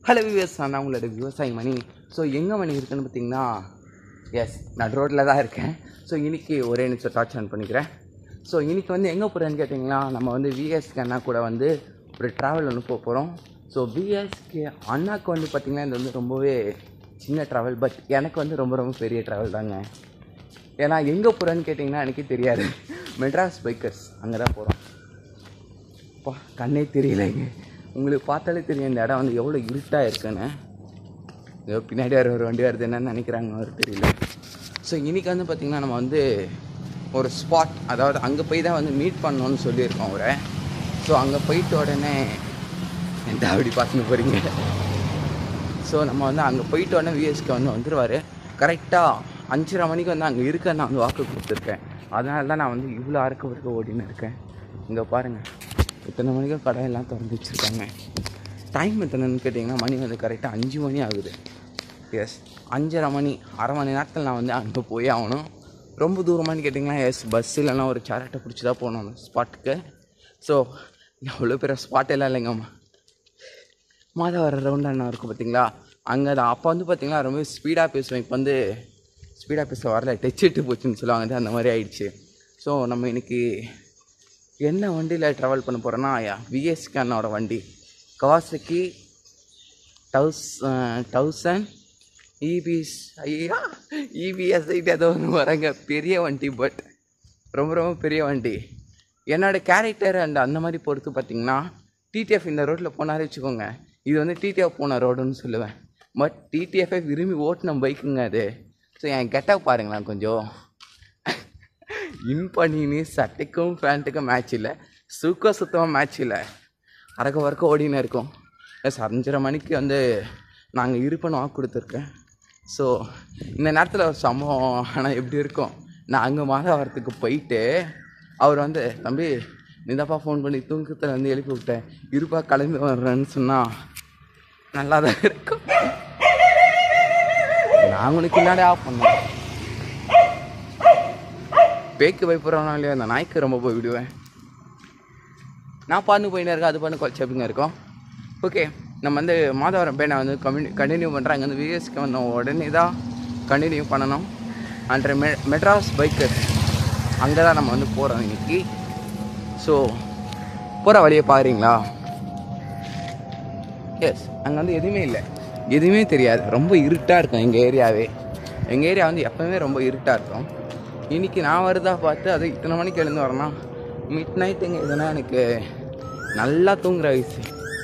hello viewers நான் உங்களோட விவசாயி மணி ஸோ எங்கே மணி இருக்குன்னு பார்த்தீங்கன்னா எஸ் நடு ரோட்டில் தான் இருக்கேன் ஸோ இன்னைக்கு ஒரே நிமிஷம் டார்ச் ஆன் பண்ணிக்கிறேன் ஸோ இன்னைக்கு வந்து எங்கே போகிறேன்னு கேட்டிங்கன்னா நம்ம வந்து விஎஸ்கே அண்ணா கூட வந்து ஒரு ட்ராவல் ஒன்று போக போகிறோம் ஸோ விஎஸ்கே அண்ணாக்கு வந்து பார்த்திங்கன்னா இது வந்து ரொம்பவே சின்ன ட்ராவல் பட் எனக்கு வந்து ரொம்ப ரொம்ப பெரிய ட்ராவல் தாங்க ஏன்னா எங்கே போகிறேன்னு கேட்டிங்கன்னா எனக்கே தெரியாது மெட்ராஸ் பைக்கர்ஸ் அங்கே தான் போகிறோம் அப்பா கண்ணே தெரியலைங்க உங்களுக்கு பார்த்தாலே தெரியும் இந்த இடம் வந்து எவ்வளோ இருட்டாக இருக்குன்னு ஏதோ பின்னாடி வர ஒரு வண்டி வருது என்னன்னு நினைக்கிறாங்க அவர் தெரியல ஸோ இன்னைக்கு வந்து பார்த்திங்கன்னா நம்ம வந்து ஒரு ஸ்பாட் அதாவது அங்கே போய் தான் வந்து மீட் பண்ணணும்னு சொல்லியிருக்கோம் அவரை ஸோ அங்கே போயிட்ட உடனே எந்த அப்படி பார்த்துன்னு போகிறீங்க ஸோ நம்ம வந்து அங்கே போயிட்ட உடனே விஎஸ்கே வந்து வந்துடுவார் கரெக்டாக அஞ்சரை மணிக்கு வந்து அங்கே இருக்க நான் வந்து வாக்கு கொடுத்துருக்கேன் அதனால தான் நான் வந்து இவ்வளோ அறக்க வரைக்கும் ஓடின்னு இருக்கேன் இங்கே பாருங்கள் இத்தனை மணிக்கு கடை எல்லாம் திறந்து வச்சுருக்காங்க டைம் எத்தனைன்னு கேட்டிங்கன்னா மணி வந்து கரெக்டாக அஞ்சு மணி ஆகுது எஸ் அஞ்சரை மணி அரை மணி நேரத்தில் நான் வந்து அங்கே போய் ஆகணும் ரொம்ப தூரமானு கேட்டிங்கன்னா எஸ் பஸ் இல்லைன்னா ஒரு சேரட்டை பிடிச்சி தான் போகணும் அந்த ஸ்பாட்டுக்கு ஸோ எவ்வளோ பெரிய ஸ்பாட் எல்லாம் இல்லைங்கம்மா மாதா வர ரவுண்ட் அண்ணா இருக்கும் பார்த்தீங்களா அங்கே தான் அப்போ வந்து பார்த்தீங்களா ரொம்ப ஸ்பீடாக பேசுவேன் இப்போ வந்து ஸ்பீடாக பேச வரல டச்சிட்டு போச்சுன்னு சொல்லுவாங்க அது அந்த மாதிரி ஆயிடுச்சு ஸோ நம்ம இன்னைக்கு என்ன வண்டியில் ட்ராவல் பண்ண போகிறோன்னா விஎஸ்கே அண்ணாவோட வண்டி கவாசக்கி டவுஸ் தௌசண்ட் இபிஎஸ் ஐயா இபிஎஸ் ஏதோ ஒன்று வரங்க பெரிய வண்டி பட் ரொம்ப ரொம்ப பெரிய வண்டி என்னோட கேரக்டர் அண்ட் அந்த மாதிரி பொறுத்து பார்த்தீங்கன்னா டிடிஎஃப் இந்த ரோட்டில் போனாலே வச்சுக்கோங்க இது வந்து டிடிஎஃப் போன ரோடுன்னு சொல்லுவேன் பட் டிடிஎஃபை விரும்பி ஓட்டின பைக்குங்க அது ஸோ என் கெட்டப் பாருங்களேன் கொஞ்சம் இன் பண்ணின்னு சட்டைக்கும் பேண்ட்டுக்கும் மேட்ச் இல்லை சுக்க சுத்தமாக மேட்ச் இல்லை அறக்க வறக்க ஓடின்னு இருக்கோம் எஸ் அஞ்சரை மணிக்கு வந்து நாங்கள் இருப்பேன்னு வாக்கு கொடுத்துருக்கேன் ஸோ இந்த நேரத்தில் ஒரு சம்பவம் ஆனால் எப்படி இருக்கும் நான் அங்கே மாதாவரத்துக்கு போயிட்டு அவர் வந்து தம்பி நிதாப்பா ஃபோன் பண்ணி தூக்கத்தில் வந்து எழுப்பி விட்டேன் இருப்பா கிளம்பி வர்றேன்னு சொன்னால் நல்லா தான் இருக்கும் நான் உனக்கு முன்னாடி ஆஃப் பண்ணேன் பேக்கு பயப்படுறவனா இல்லையா அந்த நாய்க்கு ரொம்ப போய் விடுவேன் நான் பாட்டு போயின்னு இருக்கேன் அது பண்ணு கொச்சப்பிங்க இருக்கும் ஓகே நம்ம வந்து மாதவரம் பேனை வந்து கம்யூனி கண்டினியூ பண்ணுறேன் அங்கே வந்து விஎஸ்க்கு வந்து உடனே தான் கண்டினியூ பண்ணணும் அண்ட் மெ மெட்ராஸ் பைக்கர் அங்கே தான் நம்ம வந்து போகிறோம் இன்னைக்கு ஸோ போகிற வழியை பாக்குறீங்களா எஸ் அங்கே வந்து எதுவுமே இல்லை எதுவுமே தெரியாது ரொம்ப இருட்டாக இருக்கும் எங்கள் ஏரியாவே எங்கள் ஏரியா வந்து எப்போவுமே ரொம்ப இருட்டாக இருக்கும் இன்னைக்கு நான் வருதா பார்த்து அது இத்தனை மணிக்கு எழுந்து வரேன்னா மிட் நைட்டுங்க இதுனா எனக்கு நல்லா தூங்குற வயசு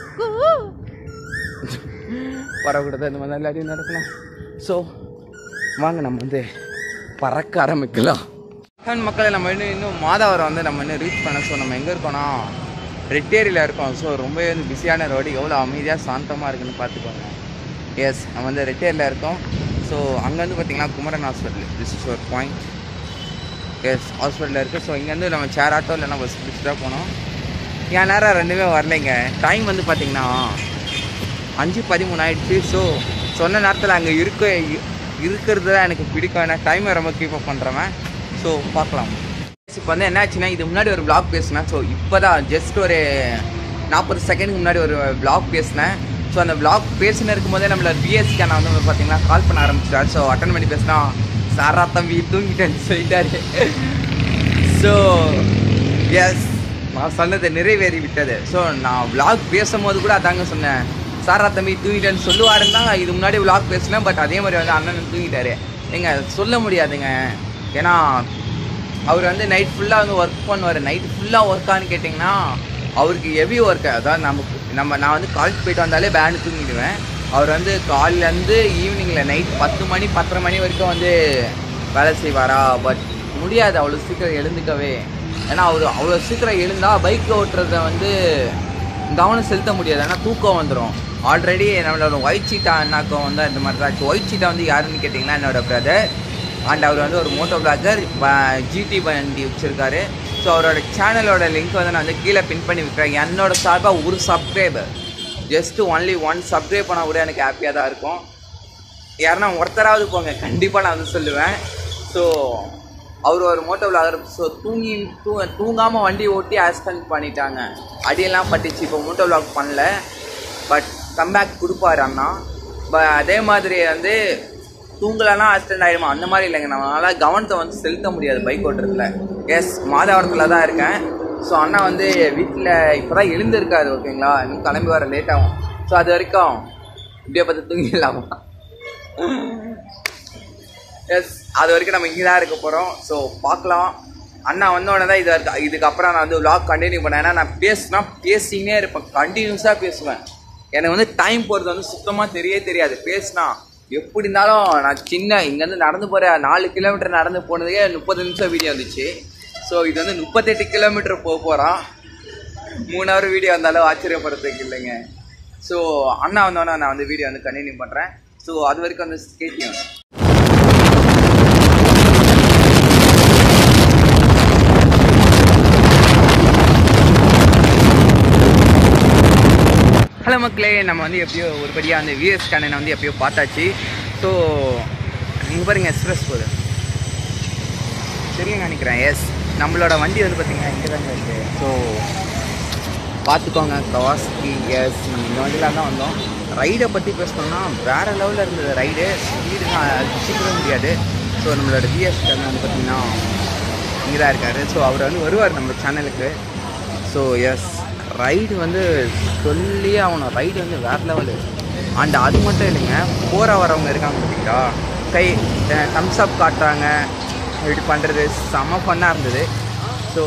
வரக்கூடாது இந்த மாதிரி எல்லாத்தையும் நடக்கணும் ஸோ வாங்க நம்ம வந்து பறக்க ஆரம்பிக்கலாம் ஹன் மக்களை நம்ம இன்னும் இன்னும் மாதாவரம் வந்து நம்ம இன்னும் ரீச் பண்ண ஸோ நம்ம எங்கே இருக்கோம்னா ரெட்டேரியில் இருக்கோம் ஸோ ரொம்பவே வந்து பிஸியான ரோடு எவ்வளோ அமைதியாக சாந்தமாக இருக்குன்னு பார்த்துக்கோங்க எஸ் நம்ம வந்து ரெட்டேரியில் இருக்கோம் ஸோ அங்கே வந்து பார்த்தீங்கன்னா குமரன் ஹாஸ்பிட்டல் திஸ் இஸ் ஒரு பாயிண்ட் எஸ் ஹாஸ்பிட்டலில் இருக்குது ஸோ இங்கேருந்து நம்ம சேர் ஆட்டோ இல்லைனா பஸ் பிடிச்சி தான் போனோம் என் நேரம் ரெண்டுமே வரலைங்க டைம் வந்து பார்த்தீங்கன்னா அஞ்சு பதிமூணு ஆயிடுச்சு ஸோ சொன்ன நேரத்தில் அங்கே இருக்க இருக்கிறது தான் எனக்கு பிடிக்கும் ஏன்னா டைமை ரொம்ப கீப் அப் பண்ணுறவன் ஸோ பார்க்கலாம் இப்போ வந்து என்ன ஆச்சுன்னா இது முன்னாடி ஒரு பிளாக் பேசினேன் ஸோ இப்போ தான் ஜஸ்ட் ஒரு நாற்பது செகண்டுக்கு முன்னாடி ஒரு பிளாக் பேசினேன் ஸோ அந்த பிளாக் பேசினு இருக்கும்போதே நம்மள பிஎஸ்கே நான் வந்து பார்த்தீங்கன்னா கால் பண்ண ஆரம்பிச்சிட்டாரு ஸோ அட்டன் பண்ணி பேசினா சாரா தம்பி தூங்கிட்டேன்னு சொல்லிட்டாரு ஸோ எஸ் நான் சொன்னது நிறைவேறி விட்டது ஸோ நான் விளாக் பேசும்போது கூட அதாங்க சொன்னேன் சாரா தம்பி தூங்கிட்டேன்னு சொல்லுவாருன்னு தான் இது முன்னாடி விளாக் பேசினேன் பட் அதே மாதிரி வந்து அண்ணன் தூங்கிட்டாரு ஏங்க சொல்ல முடியாதுங்க ஏன்னா அவர் வந்து நைட் ஃபுல்லாக வந்து ஒர்க் பண்ணுவார் நைட் ஃபுல்லாக ஒர்க்கான்னு கேட்டிங்கன்னா அவருக்கு ஹெவி ஒர்க்கு அதாவது நமக்கு நம்ம நான் வந்து காலேஜ் போயிட்டு வந்தாலே பேண்டு தூங்கிடுவேன் அவர் வந்து காலிலேருந்து ஈவினிங்கில் நைட் பத்து மணி பத்தரை மணி வரைக்கும் வந்து வேலை செய்வாரா பட் முடியாது அவ்வளோ சீக்கிரம் எழுந்துக்கவே ஏன்னா அவர் அவ்வளோ சீக்கிரம் எழுந்தால் பைக் ஓட்டுறத வந்து கவனம் செலுத்த முடியாது ஏன்னா தூக்கம் வந்துடும் ஆல்ரெடி நம்மளோட ஒயிட் சீட்டா அண்ணாக்கம் வந்து இந்த மாதிரி தான் ஒயிட் சீட்டா வந்து யாருன்னு கேட்டிங்கன்னா என்னோட பிரதர் அண்ட் அவர் வந்து ஒரு மோட்டோ பிளாகர் ஜிடி வண்டி வச்சுருக்காரு ஸோ அவரோட சேனலோட லிங்க் வந்து நான் வந்து கீழே பின் பண்ணி விட்டுறேன் என்னோட சார்பாக ஒரு subscriber just only one subscribe பண்ணால் கூட எனக்கு ஹாப்பியாக தான் இருக்கும் யாருன்னா ஒருத்தராவது போங்க கண்டிப்பாக நான் வந்து சொல்லுவேன் ஸோ அவர் ஒரு மோட்டோ விளாகர் ஸோ தூங்கி தூ தூங்காமல் வண்டி ஓட்டி ஆக்சிடென்ட் பண்ணிட்டாங்க அடியெல்லாம் பட்டுச்சு இப்போ மோட்டோ விளாக் பண்ணல பட் கம்பேக் கொடுப்பாரு அண்ணா ப- அதே மாதிரி வந்து தூங்கலைன்னா ஆக்சிடென்ட் ஆயிடுமா அந்த மாதிரி இல்லைங்க நம்மளால கவனத்தை வந்து செலுத்த முடியாது பைக் ஓட்டுறதுல எஸ் மாதவரத்தில் தான் இருக்கேன் ஸோ அண்ணா வந்து வீட்டில் இப்போ தான் எழுந்திருக்காரு ஓகேங்களா இன்னும் கிளம்பி வர லேட் ஆகும் ஸோ அது வரைக்கும் இப்படியே பார்த்து தூங்கிடலாமா எஸ் அது வரைக்கும் நம்ம இங்கே தான் இருக்க போகிறோம் ஸோ பார்க்கலாம் அண்ணா வந்தோடனே தான் இது வரைக்கும் இதுக்கப்புறம் நான் வந்து vlog கண்டினியூ பண்ணேன் ஏன்னா நான் பேசினா பேசினே இருப்பேன் கண்டினியூஸாக பேசுவேன் எனக்கு வந்து டைம் போகிறது வந்து சுத்தமாக தெரியவே தெரியாது பேசினா எப்படி இருந்தாலும் நான் சின்ன இங்கேருந்து நடந்து போகிற நாலு கிலோமீட்டர் நடந்து போனதுக்கே முப்பது நிமிஷம் வீடியோ வந்துச்சு ஸோ இது வந்து முப்பத்தெட்டு கிலோமீட்டர் போக போகிறோம் மூணு ஹவர் வீடியோ வந்தாலும் ஆச்சரியப்படுறதுக்கு இல்லைங்க ஸோ அண்ணா வந்தோடனே நான் வந்து வீடியோ வந்து கண்டினியூ பண்ணுறேன் ஸோ அது வரைக்கும் வந்து கேட்டியும் ஹலோ மக்களே நம்ம வந்து எப்பயோ ஒருபடியாக அந்த விஎஸ் கேனனை வந்து எப்பயோ பார்த்தாச்சு ஸோ இங்கே பாருங்க எக்ஸ்பிரஸ் போகுது சரிங்க நினைக்கிறேன் எஸ் நம்மளோட வண்டி வந்து பார்த்தீங்கன்னா இங்கே தாங்க இருக்குது ஸோ பார்த்துக்கோங்க கவாஸ்கி எஸ் நம்ம இந்த வண்டியில் தான் வந்தோம் ரைடை பற்றி பேசணும்னா வேறு லெவலில் இருந்தது ரைடு ஸ்பீடு அடிச்சிக்கவே முடியாது ஸோ நம்மளோட விஎஸ் கேன் வந்து பார்த்தீங்கன்னா இங்கே தான் இருக்கார் ஸோ அவர் வந்து வருவார் நம்ம சேனலுக்கு ஸோ எஸ் ரைடு வந்து சொல்லியே ஆகணும் ரைடு வந்து வேறு லெவலு அண்ட் அது மட்டும் இல்லைங்க போகிற வரவங்க இருக்காங்க பார்த்தீங்களா கை தம்ஸ் அப் காட்டுறாங்க இப்படி பண்ணுறது செம ஃபன்னாக இருந்தது ஸோ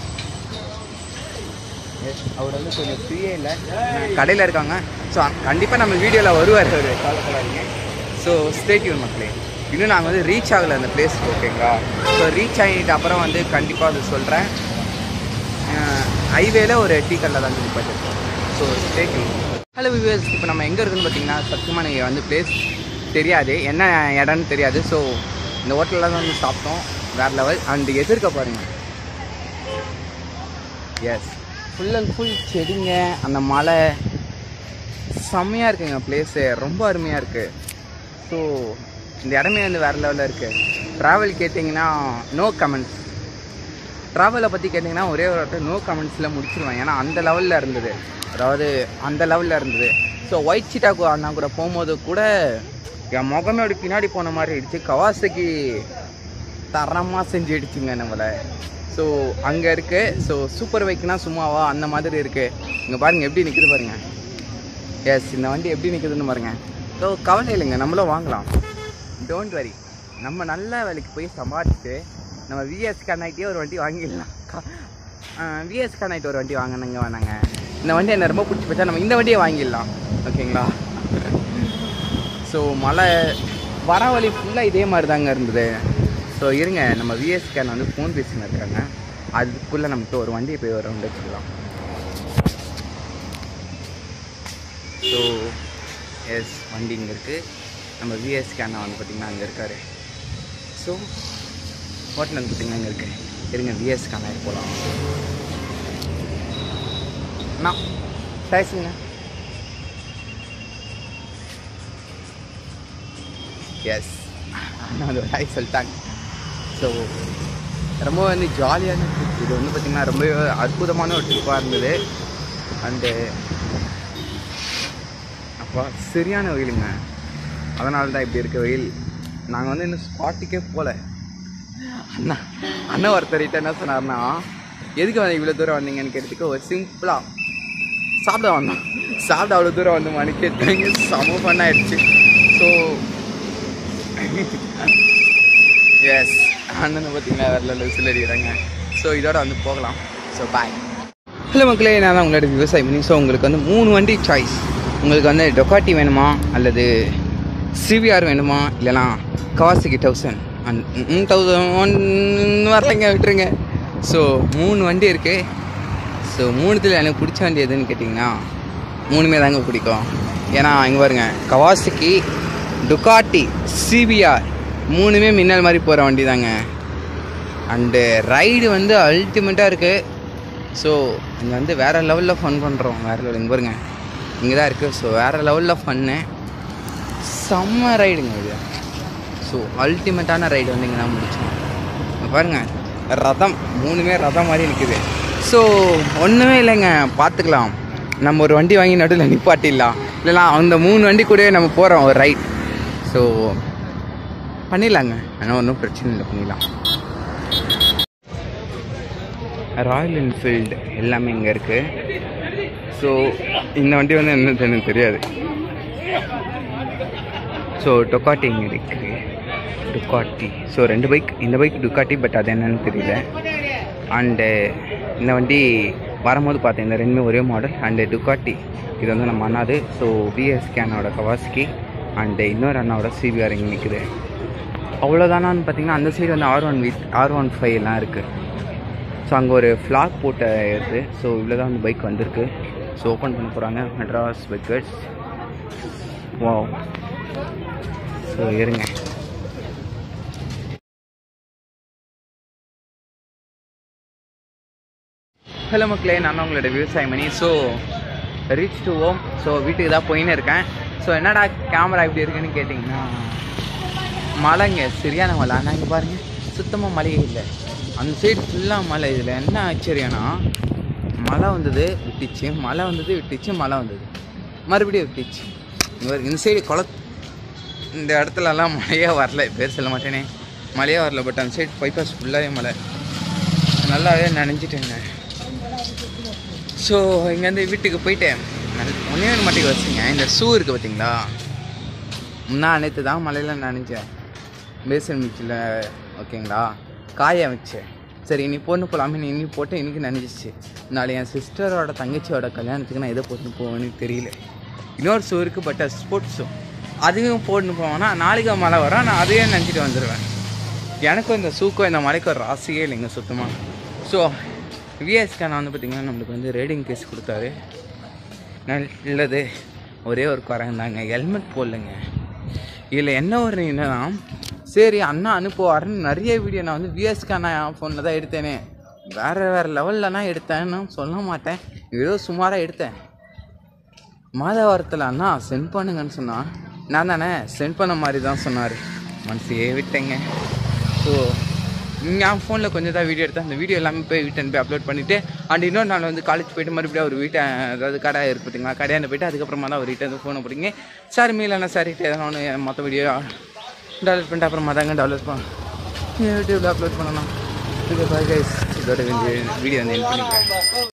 அவர் வந்து கொஞ்சம் ஃப்ரீயே இல்லை கடையில் இருக்காங்க ஸோ கண்டிப்பாக நம்ம வீடியோவில் வருவார் அவர் கவலைப்படாதீங்க ஸோ ஸ்டேட்யூன் மக்களே இன்னும் நாங்கள் வந்து ரீச் ஆகலை அந்த பிளேஸ் ஓகேங்களா ஸோ ரீச் ஆகிட்டு அப்புறம் வந்து கண்டிப்பாக அது சொல்கிறேன் ஹைவேல ஒரு டீ கல்ல தான் நிப்பாட்டிருக்கோம் ஸோ ஸ்டேட்யூன் ஹலோ வியூவர்ஸ் இப்போ நம்ம எங்கே இருக்குன்னு பார்த்தீங்கன்னா சத்தியமாக நீங்கள் வந்து பிளேஸ் தெரியாது என்ன இடம்னு தெரியாது ஸோ இந்த ஹோட்டலில் தான் வந்து சாப்பிட்டோம் வேறு லெவல் அண்ட் எதிர்க்க பாருங்கள் எஸ் ஃபுல் அண்ட் ஃபுல் செடிங்க அந்த மலை செம்மையாக இருக்குங்க பிளேஸு ரொம்ப அருமையாக இருக்குது ஸோ இந்த இடமே வந்து வேறு லெவலில் இருக்குது ட்ராவல் கேட்டிங்கன்னா நோ கமெண்ட்ஸ் ட்ராவலை பற்றி கேட்டிங்கன்னா ஒரே ஒரு வாட்டி நோ கமெண்ட்ஸில் முடிச்சிருவேன் ஏன்னா அந்த லெவலில் இருந்தது அதாவது அந்த லெவலில் இருந்தது ஸோ ஒயிட் சீட்டாக்கு அண்ணா கூட போகும்போது கூட என் முகமே அப்படி பின்னாடி போன மாதிரி ஆயிடுச்சு கவாசகி தரமாக செஞ்சிடுச்சுங்க நம்மளை ஸோ அங்கே இருக்குது ஸோ சூப்பர் பைக்னா சும்மாவா அந்த மாதிரி இருக்குது இங்கே பாருங்கள் எப்படி நிற்குது பாருங்கள் எஸ் இந்த வண்டி எப்படி நிற்குதுன்னு பாருங்கள் ஸோ கவலை இல்லைங்க நம்மளும் வாங்கலாம் டோன்ட் வரி நம்ம நல்ல வேலைக்கு போய் சம்பாதிச்சுட்டு நம்ம விஎஸ் கண்ணாயிட்டே ஒரு வண்டி வாங்கிடலாம் விஎஸ் கண்ணாயிட்டு ஒரு வண்டி வாங்கினங்க வேணாங்க இந்த வண்டி என்ன ரொம்ப பிடிச்சி போச்சா நம்ம இந்த வண்டியை வாங்கிடலாம் ஓகேங்களா ஸோ மழை வர வழி ஃபுல்லாக இதே மாதிரி தாங்க இருந்தது ஸோ இருங்க நம்ம விஎஸ் கேன் வந்து ஃபோன் பேசின்னு இருக்காங்க அதுக்குள்ளே நமக்கு ஒரு வண்டியை போய் ஒரு ரவுண்ட் வச்சுக்கலாம் ஸோ எஸ் வண்டி இங்கே இருக்குது நம்ம விஎஸ் கேனை வந்து பார்த்திங்கன்னா அங்கே இருக்கார் ஸோ ஹோட்டல் வந்து பார்த்திங்கன்னா இங்கே இருக்குது இருங்க விஎஸ் கேனை போகலாம் அண்ணா பேசுங்க எஸ் அண்ணா வந்து ஹாய் சொல்லிட்டாங்க ஸோ ரொம்ப வந்து ஜாலியான ட்ரிப் இது வந்து பார்த்திங்கன்னா ரொம்ப அற்புதமான ஒரு ட்ரிப்பாக இருந்தது அண்டு அப்பா சரியான வெயிலுங்க அதனால தான் இப்படி இருக்க வெயில் நாங்கள் வந்து இன்னும் ஸ்பாட்டுக்கே போகல அண்ணா அண்ணன் ஒருத்தர்கிட்ட என்ன சொன்னார்னா எதுக்கு வந்து இவ்வளோ தூரம் வந்தீங்கன்னு கேட்டதுக்கு ஒரு சிம்பிளாக சாப்பிட வந்தோம் சாப்பிட அவ்வளோ தூரம் வந்து மணி கேட்டாங்க செம பண்ணாயிடுச்சு ஸோ எஸ் அண்ணன் பார்த்தீங்கன்னா வேறு லெவலில் விசில் அடிக்கிறாங்க ஸோ இதோட வந்து போகலாம் ஸோ பாய் ஹலோ மக்களே நான் தான் உங்களோட விவசாயம் பண்ணி ஸோ உங்களுக்கு வந்து மூணு வண்டி சாய்ஸ் உங்களுக்கு வந்து டொக்காட்டி வேணுமா அல்லது சிவிஆர் வேணுமா இல்லைனா கவாசிக்கு தௌசண்ட் அண்ட் தௌசண்ட் ஒன் வரலைங்க விட்டுருங்க ஸோ மூணு வண்டி இருக்குது ஸோ மூணுத்தில் எனக்கு பிடிச்ச வண்டி எதுன்னு கேட்டிங்கன்னா மூணுமே தாங்க பிடிக்கும் ஏன்னா இங்கே பாருங்க கவாசிக்கு டுக்காட்டி சிபிஆர் மூணுமே மின்னல் மாதிரி போகிற வண்டி தாங்க அண்டு ரைடு வந்து அல்டிமேட்டாக இருக்குது ஸோ இங்கே வந்து வேறு லெவலில் ஃபன் பண்ணுறோம் வேறு லெவல் இங்கே பாருங்க இங்கே தான் இருக்குது ஸோ வேறு லெவலில் ஃபன்னு செம்ம ரைடுங்க இது ஸோ அல்டிமேட்டான ரைடு வந்து இங்கே தான் முடிச்சோம் இங்க பாருங்க ரதம் மூணுமே ரதம் மாதிரி நிற்குது ஸோ ஒன்றுமே இல்லைங்க பார்த்துக்கலாம் நம்ம ஒரு வண்டி வாங்கி நடுவில் நிப்பாட்டிடலாம் இல்லைனா அந்த மூணு வண்டி கூடவே நம்ம போகிறோம் ஒரு ரைட் ஸோ பண்ணிடலாங்க ஆனால் ஒன்றும் பிரச்சனை இல்லை பண்ணிடலாம் ராயல் என்ஃபீல்டு எல்லாமே இங்கே இருக்குது ஸோ இந்த வண்டி வந்து என்னன்னு எனக்கு தெரியாது ஸோ டொக்காட்டி இங்கே இருக்குது டுக்காட்டி ஸோ ரெண்டு பைக் இந்த பைக் டுக்காட்டி பட் அது என்னன்னு தெரியல அண்டு இந்த வண்டி வரும்போது பார்த்தேன் இந்த ரெண்டுமே ஒரே மாடல் அண்டு டுக்காட்டி இது வந்து நம்ம அண்ணாது ஸோ பிஎஸ்கே அண்ணாவோட கவாஸ்கி அண்டு இன்னொரு அண்ணாவோட சிபிஆர் இங்கே நிற்குது அவ்வளோதானான்னு பார்த்தீங்கன்னா அந்த சைடு வந்து R one with R one five எல்லாம் இருக்குது ஸோ அங்கே ஒரு ஃப்ளாக் போட்ட இருக்குது ஸோ இவ்வளோ தான் அந்த பைக் வந்திருக்கு ஸோ ஓப்பன் பண்ண போகிறாங்க மெட்ராஸ் பைக்கர்ஸ் வா ஸோ இருங்க ஹலோ மக்களே நான் தான் உங்களோட விவசாய Mani so reach to home so வீட்டுக்கு தான் போயின்னு இருக்கேன் ஸோ என்னடா கேமரா இப்படி இருக்குன்னு கேட்டிங்கன்னா மழைங்க சரியான மழை ஆனால் இங்கே பாருங்கள் சுத்தமாக மழையே இல்லை அந்த சைடு ஃபுல்லாக மழை இதில் என்ன ஆச்சரியம்னா மழை வந்தது விட்டுச்சு மழை வந்தது விட்டுச்சு மழை வந்தது மறுபடியும் விட்டுச்சு இங்க பாருங்க, இந்த சைடு குள இந்த இடத்துலலாம் மழையே வரல பேர் சொல்ல மாட்டேனே மழையே வரல பட் அந்த சைடு பைபாஸ் ஃபுல்லாகவே மழை நல்லாவே நனைஞ்சிட்டேங்க ஸோ இங்கேருந்து வீட்டுக்கு போயிட்டேன் நல்- ஒண்ணே ஒன்று மட்டும் வச்சுங்க இந்த ஷூ இருக்குது பார்த்தீங்களா முன்னா நேற்று தான் மழையில் நனைஞ்சேன் பேசன் மிச்சில் ஓகேங்களா காய வச்சேன் சரி இனி போட்டு போகலாமே நீ இன்னி போட்டு இன்னைக்கு நனைஞ்சிச்சு நாளை என் சிஸ்டரோட தங்கச்சியோட கல்யாணத்துக்கு நான் எதை போட்டுன்னு போவேன்னு தெரியல இன்னொரு ஷூ இருக்குது பட் ஸ்போர்ட்ஸ் ஷூ அதையும் போட்டுன்னு போவேன்னா நாளைக்கு மழை வரும் நான் அதையே நினச்சிட்டு வந்துடுவேன் எனக்கும் இந்த ஷூக்கும் இந்த மலைக்கும் ஒரு ராசியே இல்லைங்க சுத்தமாக ஸோ விஎஸ்கே நான் வந்து பார்த்திங்கன்னா நம்மளுக்கு வந்து ரேடிங் கேஸ் கொடுத்தாரு நல்லது ஒரே ஒரு குறைந்தாங்க ஹெல்மெட் போடலைங்க இதில் என்ன ஒரு என்னன்னா சரி அண்ணா அனுப்புவாருன்னு நிறைய வீடியோ நான் வந்து விஎஸ்கே அண்ணா என் ஃபோனில் தான் எடுத்தேனே வேறு வேறு லெவல்லனா எடுத்தேன்னு சொல்ல மாட்டேன் ஏதோ சுமாராக எடுத்தேன் மாதவாரத்தில் அண்ணா சென்ட் பண்ணுங்கன்னு சொன்னான் நான் தானே சென்ட் பண்ண மாதிரி தான் சொன்னார் மனசையே விட்டேங்க ஸோ என் ஃபோனில் கொஞ்சம் தான் வீடியோ எடுத்தேன் அந்த வீடியோ எல்லாமே போய் வீட்டை போய் அப்லோட் பண்ணிவிட்டு அண்ட் இன்னொரு நாள் வந்து காலேஜ் போயிட்டு மறுபடியும் ஒரு வீட்டை அதாவது கடை இருக்கு பார்த்தீங்களா கடையாண்டு போயிட்டு அதுக்கப்புறமா தான் ஒரு வீட்டை வந்து ஃபோனை போடுங்க சார் மீலான சார் எதனா ஒன்று மற்ற வீடியோ டெவலப் பண்ணிட்டு அப்புறமா தாங்க டெவலப் பண்ண யூடியூப்பில் அப்லோட் பண்ணணும் இது பாய் கைஸ் இதோட வீடியோ வந்து என் பண்ணிக்கிறேன்